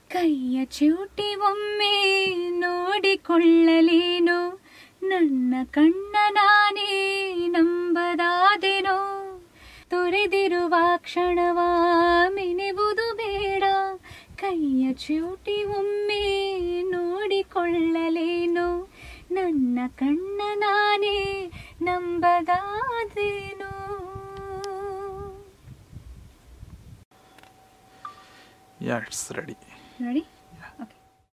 ಕೈಯ ಚೂಟಿ ಒಮ್ಮೆ ನೋಡಿಕೊಳ್ಳಲೇನೋ ನನ್ನ ಕಣ್ಣ ನಾನೇ ನಂಬದಾದೆನೋ ತೊರೆದಿರುವ ಕ್ಷಣವ ಮೆನೆವುದು ಬೇಡ ಕೈಯ ಚೂಟಿ ಒಮ್ಮೆ ನೋಡಿಕೊಳ್ಳಲೇನೋ ನನ್ನ ಕಣ್ಣ ನಾನೇ ನಂಬದಾದೇನೋ yeah it's ready ready okay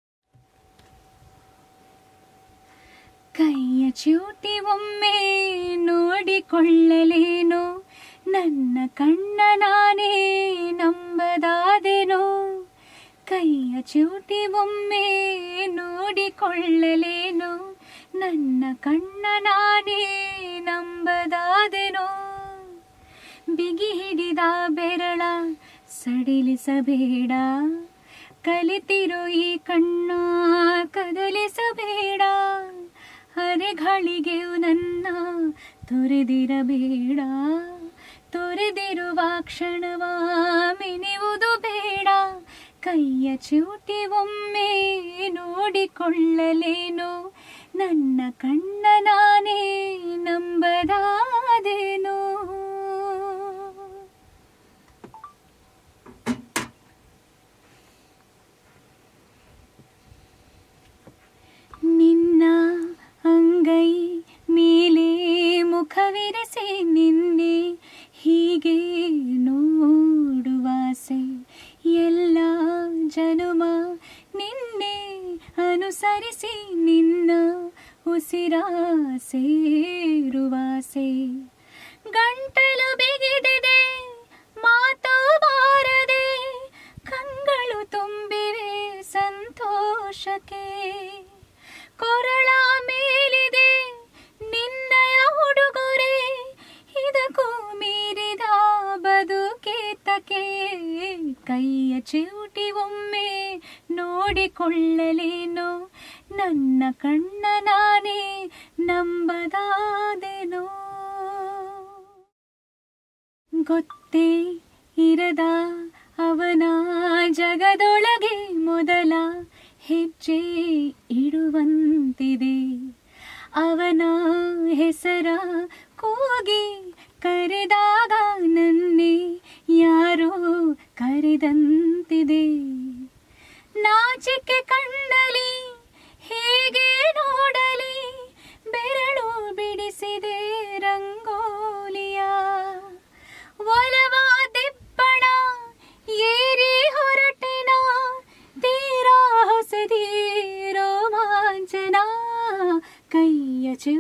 ಕೈಯ ಚೂಟಿ ಒಮ್ಮೆ ನೋಡಿಕೊಳ್ಳಲೇನೋ ನನ್ನ ಕಣ್ಣ ನಾನೇ ನಂಬದಾದೆನೋ ಕೈಯ ಚೂಟಿ ಒಮ್ಮೆ ನೋಡಿಕೊಳ್ಳಲೇನೋ ನನ್ನ ಕಣ್ಣ ನಾನೇ ನಂಬದಾದೆನೋ ಬಿಗಿ ಹಿಡಿದ ಬೆರಳ ಸಡಿಲಿಸಬೇಡ ಕಲಿತಿರೋ ಈ ಕಣ್ಣ ಕದಲಿಸಬೇಡ ಅರೆಗಳಿಗೆಯು ನನ್ನ ತೊರೆದಿರಬೇಡ ತೊರೆದಿರುವ ಕ್ಷಣವ ಮೆನೆಯುವುದು ಬೇಡ ಕೈಯ ಚೂಟಿ ಒಮ್ಮೆ ನೋಡಿಕೊಳ್ಳಲೇನೋ ನನ್ನ ಕಣ್ಣ ನಾನೇ ನಂಬದಾದೇನೋ ನಿನ್ನ ಅಂಗೈ ಮೇಲೆ ಮುಖವಿರಿಸಿ ನಿನ್ನೆ ಹೀಗೆ ನೋಡುವಾಸೆ ಎಲ್ಲ ಜನುಮ ನಿನ್ನೆ ಅನುಸರಿಸಿ ನಿನ್ನ ಉಸಿರ ಸೇರುವಾಸೆ ಗಂಟಲು ಬಿಗಿದಿದೆ ಮಾತು ಬಾರದೆ ಕಂಗಳು ತುಂಬಿವೆ ಸಂತೋಷಕ್ಕೆ ಕೊರಳ ಮೇಲಿದೆ ನಿನ್ನಯ ಉಡುಗೊರೆ ಇದಕ್ಕೂ ಮೀರಿದ ಬದುಕೇತಕ್ಕೆ ಕೈಯ ಚಿವುಟಿ ಒಮ್ಮೆ ನೋಡಿಕೊಳ್ಳಲೇನೋ ನನ್ನ ಕಣ್ಣ ನಾನೇ ನಂಬದಾದೆನೋ ಗೊತ್ತೇ ಇರದ ಅವನ ಜಗದೊಳಗೆ ಮೊದಲ ಹೆಜ್ಜೆ ಇಡುವಂತಿದೆ ಅವನ ಹೆಸರ ಕೂಗಿ ಕರೆದಾಗ ನನ್ನೆ ಯಾರೋ ಕರೆದಂತಿದೆ ನಾಚಿಕೆ ಕಣ್ಣಲಿ ಹೇಗೆ ನೋಡಲಿ ಬೆರಳು ಬಿಡಿಸಿದೆ ರಂಗೋಲಿಯ ಒಲವ ದಿಪ್ಪಣ ಏರಿ ಹೊರಟಿನ ತೀರಾ ಹೊಸದಿ ರೋಮಾಂಚನ ಕೈಯ ಚು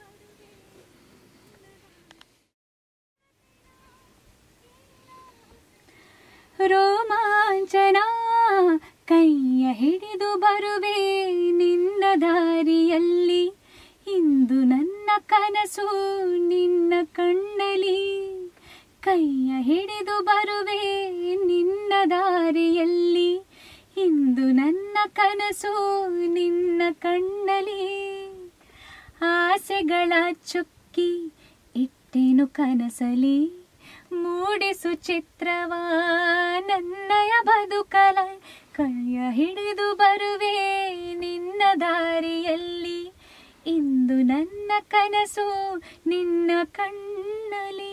ರೋಮಾಂಚನ ಕೈಯ ಹಿಡಿದು ಬರುವೆ ನಿನ್ನ ದಾರಿಯಲ್ಲಿ ಇಂದು ನನ್ನ ಕನಸು ನಿನ್ನ ಕಣ್ಣಲಿ ಕೈಯ ಹಿಡಿದು ಬರುವೆ ನಿನ್ನ ದಾರಿಯಲ್ಲಿ ಇಂದು ನನ್ನ ಕನಸು ನಿನ್ನ ಕಣ್ಣಲಿ ಆಸೆಗಳ ಚುಕ್ಕಿ ಇಟ್ಟೆನು ಕನಸಲಿ ಮೂಡಿಸು ಚಿತ್ರವ ನನ್ನಯ ಬದುಕಲ ಕೈಯ ಹಿಡಿದು ಬರುವೆ ನಿನ್ನ ದಾರಿಯಲ್ಲಿ ಇಂದು ನನ್ನ ಕನಸು ನಿನ್ನ ಕಣ್ಣಲಿ